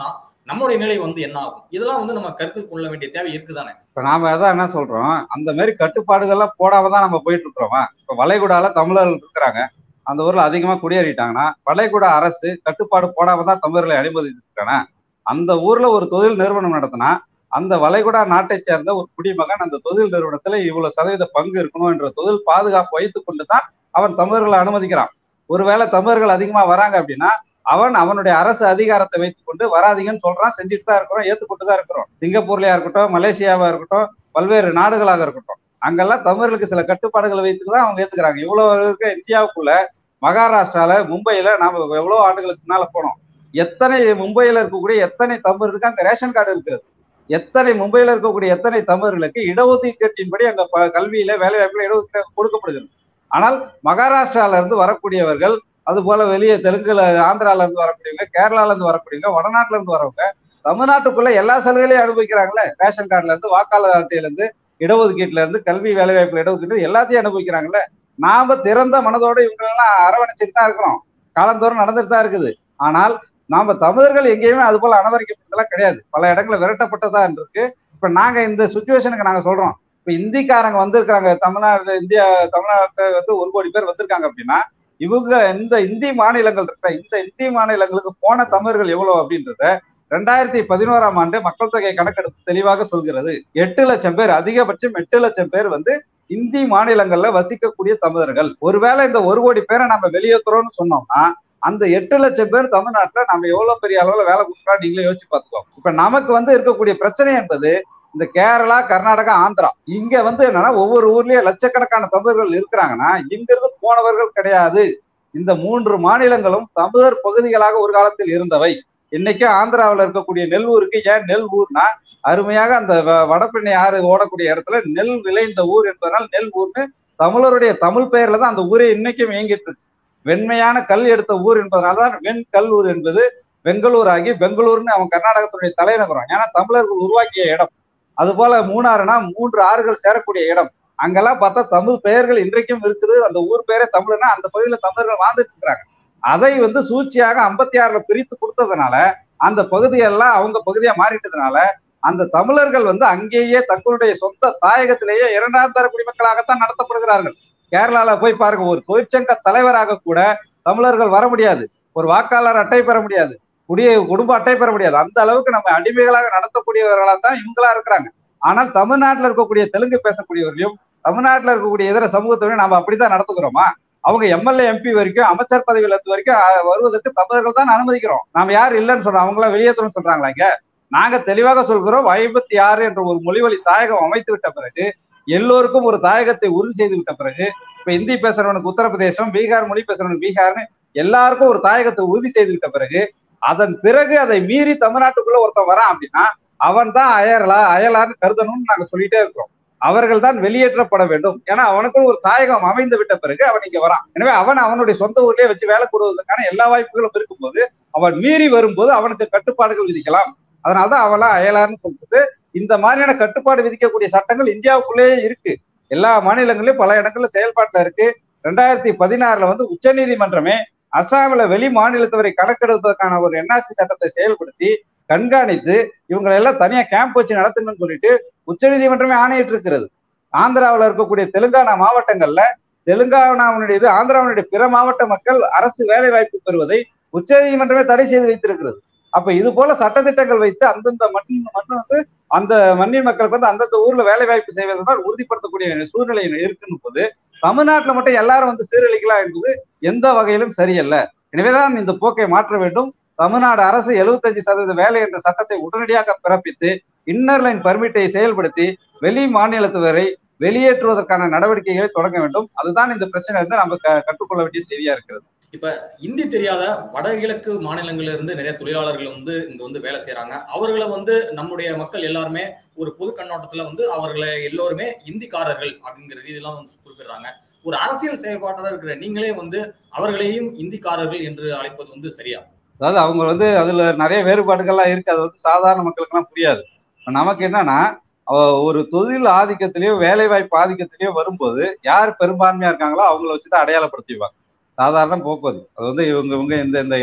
நம்மளுடைய நிலை வந்து என்ன ஆகும் இதெல்லாம் வந்து நம்ம கருத்தில் கொள்ள வேண்டிய தேவை இருக்குதானே இப்ப நாம அதான் என்ன சொல்றோம் அந்த மாதிரி கட்டுப்பாடுகள்லாம் போடாம தான் நம்ம போயிட்டு இருக்கிறோமா இப்ப வளைகுடால தமிழர்கள் இருக்கிறாங்க அந்த ஊர்ல அதிகமா குடியேறிட்டாங்கன்னா வளைகுடா அரசு கட்டுப்பாடு போடாம தான் தமிழர்களை அனுமதிச்சிருக்கானா அந்த ஊர்ல ஒரு தொழில் நிறுவனம் நடத்தினா அந்த வளைகுடா நாட்டை சேர்ந்த ஒரு குடிமகன் அந்த தொழில் நிறுவனத்துல இவ்வளவு சதவீத பங்கு இருக்கணும் என்ற தொழில் பாதுகாப்பு வைத்துக் கொண்டு தான் அவன் தமிழர்களை அனுமதிக்கிறான் ஒருவேளை தமிழர்கள் அதிகமா வராங்க அப்படின்னா அவன் அவனுடைய அரசு அதிகாரத்தை வைத்துக் கொண்டு வராதீங்கன்னு சொல்றான் செஞ்சுட்டு தான் இருக்கிறோம் ஏத்துக்கொண்டு தான் இருக்கிறோம் சிங்கப்பூர்லயா இருக்கட்டும் மலேசியாவா இருக்கட்டும் பல்வேறு நாடுகளாக இருக்கட்டும் அங்கெல்லாம் தமிழர்களுக்கு சில கட்டுப்பாடுகளை வைத்து தான் அவங்க ஏத்துக்கிறாங்க இவ்வளவு இருக்க இந்தியாவுக்குள்ள மகாராஷ்டிரால மும்பையில நாம எவ்வளவு ஆண்டுகளுக்கு முன்னால போனோம் எத்தனை மும்பையில இருக்கக்கூடிய எத்தனை தமிழருக்கு அங்க ரேஷன் கார்டு இருக்கிறது எத்தனை மும்பையில இருக்கக்கூடிய எத்தனை தமிழர்களுக்கு இடஒதுக்கீட்டின்படி அங்க ப- கல்வியில வேலை வாய்ப்புல இடஒதுக்கீடு கொடுக்கப்படுகிறது ஆனால் மகாராஷ்டிரால இருந்து வரக்கூடியவர்கள் அது போல வெளியே தெலுங்குல ஆந்திரால இருந்து வரக்கூடியவங்க கேரளால இருந்து வரக்கூடியவங்க வடநாட்டுல இருந்து வரவங்க தமிழ்நாட்டுக்குள்ள எல்லா சலுகைகளையும் அனுபவிக்கிறாங்களே ரேஷன் கார்டுல இருந்து வாக்காளர் அட்டையில இருந்து இடஒதுக்கீட்டுல இருந்து கல்வி வேலைவாய்ப்பு இடஒதுக்கீடு எல்லாத்தையும் அனுபவிக்கிறாங்கல்ல நாம திறந்த மனதோட இவங்களெல்லாம் அரவணைச்சிட்டு தான் இருக்கிறோம் காலந்தோறும் நடந்துட்டு தான் இருக்குது ஆனால் நாம தமிழர்கள் எங்கேயுமே அது போல அனவரிக்கப்பட்டதெல்லாம் கிடையாது பல இடங்களில் விரட்டப்பட்டதா இருக்கு இப்ப நாங்க இந்த சுச்சுவேஷனுக்கு நாங்க சொல்றோம் இப்ப இந்திக்காரங்க வந்திருக்காங்க தமிழ்நாடு இந்தியா தமிழ்நாட்டை வந்து ஒரு கோடி பேர் வந்திருக்காங்க அப்படின்னா இவங்க இந்த இந்தி மாநிலங்கள் இருக்க இந்த இந்தி மாநிலங்களுக்கு போன தமிழர்கள் எவ்வளவு அப்படின்றத ரெண்டாயிரத்தி பதினோராம் ஆண்டு மக்கள் தொகை கணக்கெடுப்பு தெளிவாக சொல்கிறது எட்டு லட்சம் பேர் அதிகபட்சம் எட்டு லட்சம் பேர் வந்து இந்தி மாநிலங்கள்ல வசிக்கக்கூடிய தமிழர்கள் ஒருவேளை இந்த ஒரு கோடி பேரை நம்ம வெளியேற்றுறோம்னு சொன்னோம்னா அந்த எட்டு லட்சம் பேர் தமிழ்நாட்டுல நம்ம எவ்வளவு பெரிய அளவுல வேலை கொடுக்குறோம் நீங்களே யோசிச்சு பார்த்துக்கோங்க இப்ப நமக்கு வந்து இருக்கக்கூடிய பிரச்சனை என்பது இந்த கேரளா கர்நாடகா ஆந்திரா இங்க வந்து என்னன்னா ஒவ்வொரு ஊர்லயும் லட்சக்கணக்கான தமிழர்கள் இருக்கிறாங்கன்னா இங்கிருந்து போனவர்கள் கிடையாது இந்த மூன்று மாநிலங்களும் தமிழர் பகுதிகளாக ஒரு காலத்தில் இருந்தவை இன்னைக்கு ஆந்திராவில் இருக்கக்கூடிய நெல் ஊருக்கு ஏன் நெல் ஊர்னா அருமையாக அந்த வ- வடபெண்ணை ஆறு ஓடக்கூடிய இடத்துல நெல் விளைந்த ஊர் என்பதனால் நெல் ஊர்னு தமிழருடைய தமிழ் பெயர்ல தான் அந்த ஊரே இன்னைக்கும் இயங்கிட்டு இருக்கு வெண்மையான கல் எடுத்த ஊர் என்பதனால தான் வெண்கல் ஊர் என்பது பெங்களூர் ஆகி பெங்களூர்னு அவன் கர்நாடகத்தினுடைய தலைநகரம் ஏன்னா தமிழர்கள் உருவாக்கிய இடம் அது போல மூணாறுனா மூன்று ஆறுகள் சேரக்கூடிய இடம் அங்கெல்லாம் பார்த்தா தமிழ் பெயர்கள் இன்றைக்கும் இருக்குது அந்த ஊர் பேரே தமிழ்னா அந்த பகுதியில தமிழர்கள் வாழ்ந்துட்டு இருக்கிறாங்க அதை வந்து சூழ்ச்சியாக ஐம்பத்தி ஆறுல பிரித்து கொடுத்ததுனால அந்த பகுதியெல்லாம் அவங்க பகுதியா மாறிட்டதுனால அந்த தமிழர்கள் வந்து அங்கேயே தங்களுடைய சொந்த தாயகத்திலேயே இரண்டாம் தர குடிமக்களாகத்தான் நடத்தப்படுகிறார்கள் கேரளால போய் பாருங்க ஒரு தொழிற்சங்க தலைவராக கூட தமிழர்கள் வர முடியாது ஒரு வாக்காளர் அட்டை பெற முடியாது குடிய குடும்ப அட்டை பெற முடியாது அந்த அளவுக்கு நம்ம அடிமைகளாக நடத்தக்கூடியவர்களா தான் இவங்களா இருக்கிறாங்க ஆனால் தமிழ்நாட்டில் இருக்கக்கூடிய தெலுங்கு பேசக்கூடியவர்களையும் தமிழ்நாட்டில் இருக்கக்கூடிய இதர சமூகத்தினரையும் நாம அப்படித்தான் நடத்துக்கிறோமா அவங்க எம்எல்ஏ எம்பி வரைக்கும் அமைச்சர் பதவியில இருந்து வரைக்கும் அஹ், வருவதற்கு தமிழர்கள் தான் அனுமதிக்கிறோம் நாம யார் இல்லைன்னு சொல்றோம் அவங்க எல்லாம் வெளியேற்றணும்னு சொல்றாங்களா இங்க நாங்க தெளிவாக சொல்கிறோம் ஐம்பத்தி ஆறு என்ற ஒரு மொழிவழி தாயகம் அமைத்து விட்ட பிறகு எல்லோருக்கும் ஒரு தாயகத்தை உறுதி செய்து விட்ட பிறகு இப்ப இந்தி பேசுறவனுக்கு உத்தரப்பிரதேசம் பீகார் மொழி பேசுறவனுக்கு பீகார்னு எல்லாருக்கும் ஒரு தாயகத்தை உறுதி செய்து விட்ட பிறகு அதன் பிறகு அதை மீறி தமிழ்நாட்டுக்குள்ள ஒருத்தன் வரான் அப்படின்னா அவன் தான் அயலா அயலான்னு கருதணும்னு நாங்க சொல்லிட்டே இருக்கிறோம் அவர்கள் தான் வெளியேற்றப்பட வேண்டும் ஏன்னா அவனுக்கும் ஒரு தாயகம் அமைந்து விட்ட பிறகு அவன் இங்க வரான் எனவே அவன் அவனுடைய சொந்த ஊர்லயே வச்சு வேலை கூடுவதற்கான எல்லா வாய்ப்புகளும் இருக்கும்போது அவன் மீறி வரும்போது அவனுக்கு கட்டுப்பாடுகள் விதிக்கலாம் அதனாலதான் அவெல்லாம் அயலான்னு சொல்றது இந்த மாதிரியான கட்டுப்பாடு விதிக்கக்கூடிய சட்டங்கள் இந்தியாவுக்குள்ளேயே இருக்கு எல்லா மாநிலங்களிலும் பல இடங்கள்ல செயல்பாட்டுல இருக்கு ரெண்டாயிரத்தி பதினாறுல வந்து உச்சநீதிமன்றமே அசாமில் வெளி மாநிலத்தவரை கணக்கெடுப்பதற்கான ஒரு என்ஆர்சி சட்டத்தை செயல்படுத்தி கண்காணித்து இவங்களை எல்லாம் தனியா கேம்ப் வச்சு நடத்துங்கன்னு சொல்லிட்டு உச்சநீதிமன்றமே ஆணையிட்டு இருக்கிறது ஆந்திராவில் இருக்கக்கூடிய தெலுங்கானா மாவட்டங்கள்ல தெலுங்கானாவுடைய இது ஆந்திராவுடைய பிற மாவட்ட மக்கள் அரசு வேலை வாய்ப்பு பெறுவதை உச்சநீதிமன்றமே தடை செய்து வைத்திருக்கிறது அப்ப இது போல சட்டத்திட்டங்கள் வைத்து அந்தந்த மண் மண் வந்து அந்த மண்ணின் மக்களுக்கு வந்து அந்தந்த ஊர்ல வேலை வாய்ப்பு செய்வதை தான் உறுதிப்படுத்தக்கூடிய சூழ்நிலை இருக்குன்னு போது தமிழ்நாட்டுல மட்டும் எல்லாரும் வந்து சீரழிக்கலாம் என்பது எந்த வகையிலும் சரியல்ல எனவேதான் இந்த போக்கை மாற்ற வேண்டும் தமிழ்நாடு அரசு எழுபத்தஞ்சு சதவீத வேலை என்ற சட்டத்தை உடனடியாக பிறப்பித்து இன்னர் லைன் பர்மிட்டை செயல்படுத்தி வெளி மாநிலத்தவரை வெளியேற்றுவதற்கான நடவடிக்கைகளை தொடங்க வேண்டும் அதுதான் இந்த பிரச்சனை வந்து நம்ம க- கற்றுக்கொள்ள வேண்டிய செய்தியா இருக்கிறது இந்தி தெரியாத வடகிழக்கு மாநிலங்கள்ல இருந்து நிறைய தொழிலாளர்கள் வந்து இங்க வந்து வேலை செய்யறாங்க அவர்களை வந்து நம்முடைய மக்கள் எல்லாருமே ஒரு பொது கண்ணோட்டத்துல வந்து அவர்களை எல்லோருமே இந்திக்காரர்கள் அப்படிங்கிற ரீதியெல்லாம் வந்து குறிப்பிடுறாங்க ஒரு அரசியல் செயல்பாட்டாளர் இருக்கிற நீங்களே வந்து அவர்களையும் இந்திக்காரர்கள் என்று அழைப்பது வந்து சரியா அதாவது அவங்க வந்து அதுல நிறைய வேறுபாடுகள்லாம் இருக்கு அது வந்து சாதாரண மக்களுக்கெல்லாம் புரியாது இப்ப நமக்கு என்னன்னா அவ- ஒரு தொழில் ஆதிக்கத்திலேயோ வேலை வாய்ப்பு ஆதிக்கத்திலேயோ வரும்போது யார் பெரும்பான்மையா இருக்காங்களோ அவங்கள வச்சுதான் அடையாளப்படுத்திடுவாங்க சாதாரண போக்குவது அது வந்து இவங்க இவங்க இந்த இந்த இனம்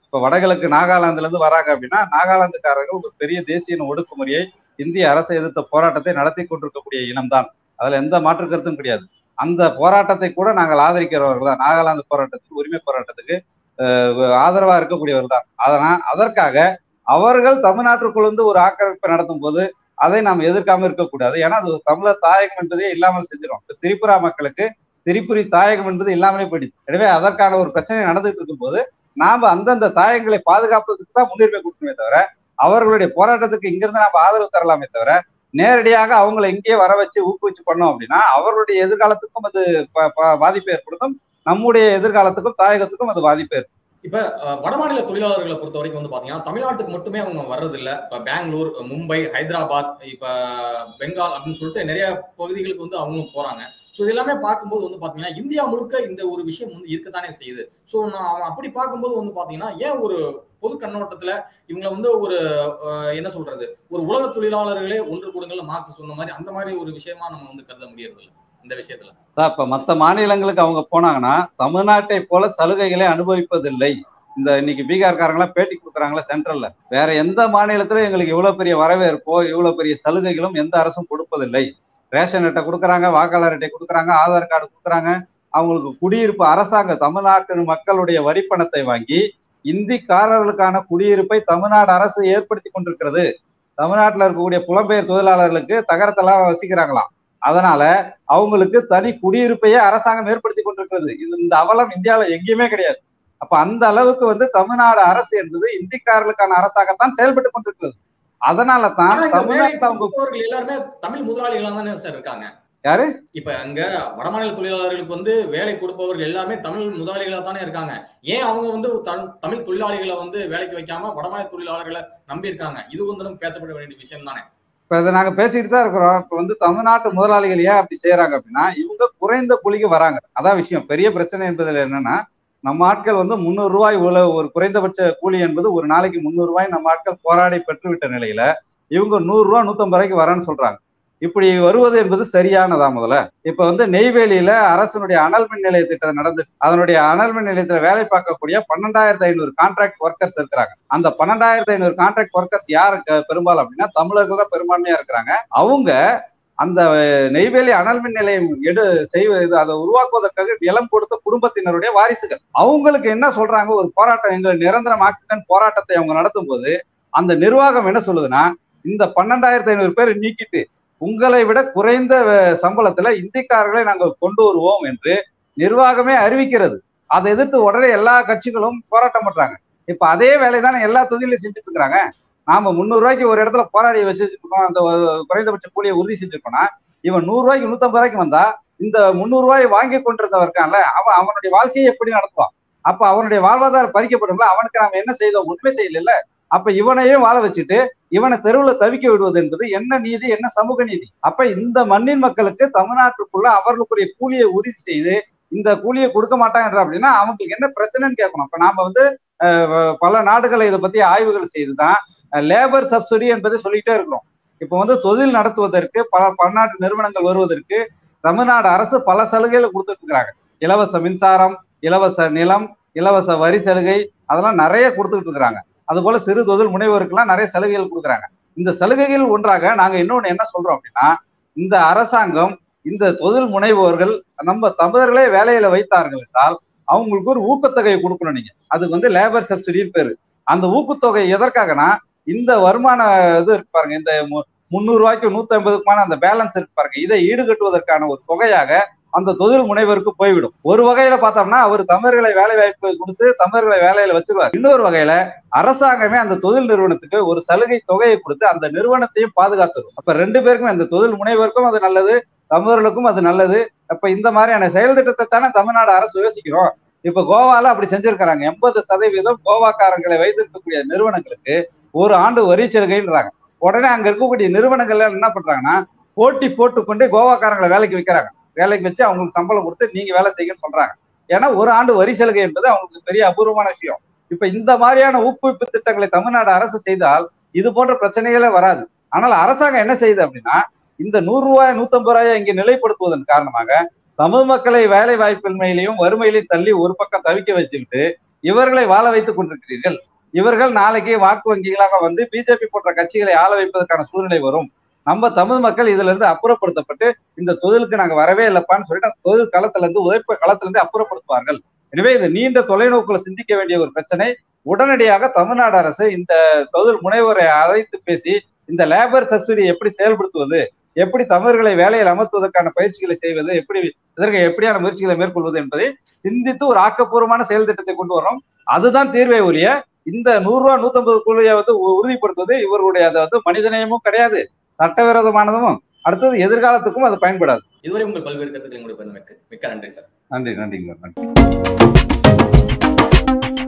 இப்ப வடகிழக்கு நாகாலாந்துல இருந்து வராங்க அப்படின்னா நாகாலாந்துக்காரர்கள் ஒரு பெரிய தேசிய ஒடுக்குமுறையை இந்திய அரசை எதிர்த்த போராட்டத்தை நடத்தி கொண்டிருக்கக்கூடிய இனம்தான் அதுல எந்த மாற்று கருத்தும் கிடையாது அந்த போராட்டத்தை கூட நாங்கள் ஆதரிக்கிறவர்கள் தான் நாகாலாந்து போராட்டத்துக்கு உரிமை போராட்டத்துக்கு அஹ், ஆதரவா இருக்கக்கூடியவர் தான் அதனால் அதற்காக அவர்கள் தமிழ்நாட்டுக்குள் வந்து ஒரு ஆக்கிரமிப்பை நடத்தும் போது அதை நாம் எதிர்க்காம இருக்கக்கூடாது ஏன்னா அது ஒரு தமிழர் தாயகம் என்பதே இல்லாமல் செஞ்சிடும் இப்ப திரிபுரா மக்களுக்கு திரிபுரி தாயகம் என்பது இல்லாமலே போயிடுச்சு எனவே அதற்கான ஒரு பிரச்சனை நடந்துட்டு இருக்கும்போது நாம அந்தந்த தாயங்களை பாதுகாப்பதற்கு தான் முன்னுரிமை கொடுக்கணுமே தவிர அவர்களுடைய போராட்டத்துக்கு இங்கிருந்து நாம ஆதரவு தரலாமே தவிர நேரடியாக அவங்களை இங்கேயே வர வச்சு ஊக்குவிச்சு பண்ணோம் அப்படின்னா அவர்களுடைய எதிர்காலத்துக்கும் அது ப- ப- பாதிப்பு ஏற்படுத்தும் நம்முடைய எதிர்காலத்துக்கும் தாயகத்துக்கும் அது பாதிப்பு ஏற்படுத்தும் இப்ப அஹ், வடமாநில தொழிலாளர்களை பொறுத்த வரைக்கும் வந்து பாத்தீங்கன்னா தமிழ்நாட்டுக்கு மட்டுமே அவங்க வர்றது இல்ல இப்ப பெங்களூர் மும்பை ஹைதராபாத் இப்ப பெங்கால் அப்படின்னு சொல்லிட்டு நிறைய பகுதிகளுக்கு வந்து அவங்களும் போறாங்க ஸோ இது எல்லாமே பார்க்கும்போது வந்து பாத்தீங்கன்னா இந்தியா முழுக்க இந்த ஒரு விஷயம் வந்து இருக்கத்தானே செய்யுது ஸோ நான் அப்படி பார்க்கும்போது வந்து பாத்தீங்கன்னா ஏன் ஒரு பொது கண்ணோட்டத்துல இவங்களை வந்து ஒரு அஹ், என்ன சொல்றது ஒரு உலக தொழிலாளர்களே ஒன்று கூடுங்கள்ல மார்க்ஸ் சொன்ன மாதிரி அந்த மாதிரி ஒரு விஷயமா நம்ம வந்து கருத முடியறது இல்ல இந்த விஷயத்துல அதான் இப்ப மத்த மாநிலங்களுக்கு அவங்க போனாங்கன்னா தமிழ்நாட்டை போல சலுகைகளை அனுபவிப்பதில்லை இந்த இன்னைக்கு பீகார்காரங்களாம் பேட்டி கொடுக்குறாங்களா சென்ட்ரல்ல வேற எந்த மாநிலத்திலும் எங்களுக்கு இவ்வளவு பெரிய வரவேற்போ இவ்வளவு பெரிய சலுகைகளும் எந்த அரசும் கொடுப்பதில்லை ரேஷன் அட்டை கொடுக்குறாங்க வாக்காளர் அட்டை கொடுக்குறாங்க ஆதார் கார்டு கொடுக்குறாங்க அவங்களுக்கு குடியிருப்பு அரசாங்க தமிழ்நாட்டு மக்களுடைய வரிப்பணத்தை வாங்கி இந்திக்காரர்களுக்கான குடியிருப்பை தமிழ்நாடு அரசு ஏற்படுத்தி கொண்டிருக்கிறது தமிழ்நாட்டில் இருக்கக்கூடிய புலம்பெயர் தொழிலாளர்களுக்கு தகரத்தெல்லாம் வசிக்கிறாங்களாம் அதனால அவங்களுக்கு தனி குடியிருப்பையே அரசாங்கம் ஏற்படுத்தி கொண்டிருக்கிறது இது இந்த அவலம் இந்தியாவில் எங்கேயுமே கிடையாது அப்ப அந்த அளவுக்கு வந்து தமிழ்நாடு அரசு என்பது இந்திக்காரர்களுக்கான அரசாகத்தான் செயல்பட்டு கொண்டிருக்கிறது அதனால தான் ஆனா இங்க வேலை தமிழ்நாட்டில் அவங்க கொடுப்பவர்கள் எல்லாருமே தமிழ் முதலாளிகளா தானே சார் இருக்காங்க யாரு? இப்ப அங்க வடமாநில தொழிலாளர்களுக்கு வந்து வேலை கொடுப்பவர்கள் எல்லாருமே தமிழ் முதலாளிகளா தானே இருக்காங்க ஏன் அவங்க வந்து தம்- தமிழ் தொழிலாளிகளை வந்து வேலைக்கு வைக்காம வடமாநில தொழிலாளர்களை நம்பி இருக்காங்க இது வந்து பேசப்பட வேண்டிய விஷயம் தானே இப்ப இதை நாங்க பேசிட்டு தான் இருக்கிறோம் இப்ப வந்து தமிழ்நாட்டு முதலாளிகள் ஏன் அப்படி செய்யறாங்க அப்படின்னா இவங்க குறைந்த கூலிக்கு வராங்க அதான் விஷயம் பெரிய பிரச்சனை என்பதுல என்னன்னா நம்ம ஆட்கள் வந்து முந்நூறு ரூபாய் உள்ள ஒரு குறைந்தபட்ச கூலி என்பது ஒரு நாளைக்கு முந்நூறு ரூபாய் நம்ம ஆட்கள் போராடி பெற்றுவிட்ட நிலையில இவங்க நூறு ரூபாய் நூத்தம்பது ரூபாய்க்கு வரேன்னு சொல்றாங்க இப்படி வருவது என்பது சரியானதா முதல்ல இப்ப வந்து நெய்வேலியில அரசனுடைய அனல் மின் நிலைய திட்டம் நடந்து அதனுடைய அனல் மின் நிலையத்துல வேலை பார்க்கக்கூடிய பன்னெண்டாயிரத்தி ஐநூறு கான்ட்ராக்ட் ஒர்க்கர்ஸ் இருக்கிறாங்க அந்த பன்னெண்டாயிரத்தி ஐநூறு கான்ட்ராக்ட் ஒர்க்கர்ஸ் யாருக்கு பெரும்பாலும் அப்படின்னா தமிழர்கள் தான் பெரும்பான்மையா இருக்கிறாங்க அவங்க அந்த நெய்வேலி அனல் மின் நிலையம் எடு செய்வது அதை உருவாக்குவதற்காக நிலம் கொடுத்த குடும்பத்தினருடைய வாரிசுகள் அவங்களுக்கு என்ன சொல்றாங்க ஒரு போராட்டம் எங்களை நிரந்தரமாக்குங்கன்னு போராட்டத்தை அவங்க நடத்தும் போது அந்த நிர்வாகம் என்ன சொல்லுதுன்னா இந்த பன்னெண்டாயிரத்தி ஐநூறு பேர் நீக்கிட்டு உங்களை விட குறைந்த அஹ், சம்பளத்துல இந்திக்காரர்களை நாங்கள் கொண்டு வருவோம் என்று நிர்வாகமே அறிவிக்கிறது அதை எதிர்த்து உடனே எல்லா கட்சிகளும் போராட்டம் பண்றாங்க இப்ப அதே வேலை தானே எல்லா தொழிலையும் செஞ்சுட்டு இருக்கிறாங்க நாம முந்நூறு ரூபாய்க்கு ஒரு இடத்துல போராடி வச்சிருக்கோம் அந்த ஒரு குறைந்தபட்ச கூலியை உறுதி செஞ்சிருக்கோம்னா இவன் நூறு ரூபாய்க்கு நூத்தம்பது ரூபாய்க்கு வந்தா இந்த முந்நூறு ரூபாய் வாங்கி கொண்டிருந்தவன் இருக்கான்ல அவன் அவனுடைய வாழ்க்கையை எப்படி நடத்துவான் அப்ப அவனுடைய வாழ்வாதாரம் பறிக்கப்படும்ல அவனுக்கு நாம என்ன செய்தோம் உண்மை செய்யல அப்ப இவனையும் வாழ வச்சுட்டு இவனை தெருவுல தவிக்க விடுவது என்பது என்ன நீதி என்ன சமூக நீதி அப்ப இந்த மண்ணின் மக்களுக்கு தமிழ்நாட்டுக்குள்ள அவர்களுக்குரிய கூலியை உறுதி செய்து இந்த கூலியை கொடுக்க மாட்டாங்க அப்படின்னா அவங்களுக்கு என்ன பிரச்சனைன்னு கேட்கணும் இப்ப நாம வந்து அஹ், பல நாடுகளை இதை பத்தி ஆய்வுகள் செய்துதான் லேபர் சப்சிடி என்பதை சொல்லிட்டே இருக்கிறோம் இப்போ வந்து தொழில் நடத்துவதற்கு பல பன்னாட்டு நிறுவனங்கள் வருவதற்கு தமிழ்நாடு அரசு பல சலுகைகளை கொடுத்துட்டு இருக்கிறாங்க இலவச மின்சாரம் இலவச நிலம் இலவச வரி சலுகை அதெல்லாம் நிறைய கொடுத்துட்டு இருக்கிறாங்க அது போல சிறு தொழில் முனைவோருக்கெல்லாம் நிறைய சலுகைகள் கொடுக்குறாங்க இந்த சலுகைகள் ஒன்றாக நாங்க இன்னொன்னு என்ன சொல்றோம் அப்படின்னா இந்த அரசாங்கம் இந்த தொழில் முனைவோர்கள் நம்ம தமிழர்களே வேலையில வைத்தார்கள் என்றால் அவங்களுக்கு ஒரு ஊக்கத்தொகையை கொடுக்கணும் நீங்க அதுக்கு வந்து லேபர் சப்சிடின்னு பேரு அந்த ஊக்கத்தொகை எதற்காகனா இந்த வருமான இது இருக்கு பாருங்க இந்த மு- முந்நூறு ரூபாய்க்கு நூத்தி ஐம்பதுக்குமான அந்த பேலன்ஸ் இருக்கு பாருங்க இதை ஈடுகட்டுவதற்கான ஒரு தொகையாக அந்த தொழில் முனைவருக்கு போய்விடும் ஒரு வகையில பார்த்தோம்னா அவர் தமிழர்களை வேலை வாய்ப்பு கொடுத்து தமிழர்களை வேலையில வச்சிருவார் இன்னொரு வகையில அரசாங்கமே அந்த தொழில் நிறுவனத்துக்கு ஒரு சலுகை தொகையை கொடுத்து அந்த நிறுவனத்தையும் பாதுகாத்துரும் அப்ப ரெண்டு பேருக்கும் அந்த தொழில் முனைவருக்கும் அது நல்லது தமிழர்களுக்கும் அது நல்லது அப்ப இந்த மாதிரியான செயல் திட்டத்தை தானே தமிழ்நாடு அரசு யோசிக்கிறோம் இப்ப கோவால அப்படி செஞ்சிருக்கிறாங்க எண்பது சதவீதம் கோவாக்காரங்களை வைத்திருக்கக்கூடிய நிறுவனங்களுக்கு ஒரு ஆண்டு வரி சலுகைன்றாங்க உடனே அங்க இருக்கக்கூடிய நிறுவனங்கள் எல்லாம் என்ன பண்றாங்கன்னா போட்டி போட்டு கொண்டு கோவாக்காரங்களை வேலைக்கு வைக்கிறாங்க வேலைக்கு வச்சு அவங்களுக்கு சம்பளம் கொடுத்து நீங்க வேலை செய்யுங்கன்னு சொல்றாங்க ஏன்னா ஒரு ஆண்டு வரி சலுகை என்பது அவங்களுக்கு பெரிய அபூர்வமான விஷயம் இப்ப இந்த மாதிரியான ஊக்குவிப்பு திட்டங்களை தமிழ்நாடு அரசு செய்தால் இது போன்ற பிரச்சனைகளே வராது ஆனால் அரசாங்கம் என்ன செய்யுது அப்படின்னா இந்த நூறு ரூபாய் நூத்தம்பது ரூபாயை இங்கே நிலைப்படுத்துவதன் காரணமாக தமிழ் மக்களை வேலை வாய்ப்பின்மையிலையும் வறுமையிலையும் தள்ளி ஒரு பக்கம் தவிக்க வச்சுக்கிட்டு இவர்களை வாழ வைத்துக் கொண்டிருக்கிறீர்கள் இவர்கள் நாளைக்கு வாக்கு வங்கிகளாக வந்து பிஜேபி போன்ற கட்சிகளை ஆள வைப்பதற்கான சூழ்நிலை வரும் நம்ம தமிழ் மக்கள் இதுல இருந்து அப்புறப்படுத்தப்பட்டு இந்த தொழிலுக்கு நாங்க வரவே இல்லப்பான்னு சொல்லிட்டு அந்த தொழில் களத்துல இருந்து உழைப்பு களத்துல இருந்து அப்புறப்படுத்துவார்கள் எனவே இது நீண்ட தொலைநோக்குல சிந்திக்க வேண்டிய ஒரு பிரச்சனை உடனடியாக தமிழ்நாடு அரசு இந்த தொழில் முனைவோரை அழைத்து பேசி இந்த லேபர் சப்சிடி எப்படி செயல்படுத்துவது எப்படி தமிழர்களை வேலையில் அமர்த்துவதற்கான பயிற்சிகளை செய்வது எப்படி இதற்கு எப்படியான முயற்சிகளை மேற்கொள்வது என்பதை சிந்தித்து ஒரு ஆக்கப்பூர்வமான செயல் திட்டத்தை கொண்டு வரோம் அதுதான் தீர்வை உரிய இந்த நூறு ரூபா நூத்தம்பது கூலியை வந்து உ- உறுதிப்படுத்துவது இவர்களுடைய அது வந்து மனிதநேயமும் கிடையாது சட்டவிரோதமானதும் அடுத்தது எதிர்காலத்துக்கும் அது பயன்படாது இதுவரை உங்கள் பல்வேறு கருத்துக்களை உங்களுடைய பெருமைக்கு மிக்க நன்றி சார் நன்றி நன்றிங்க நன்றி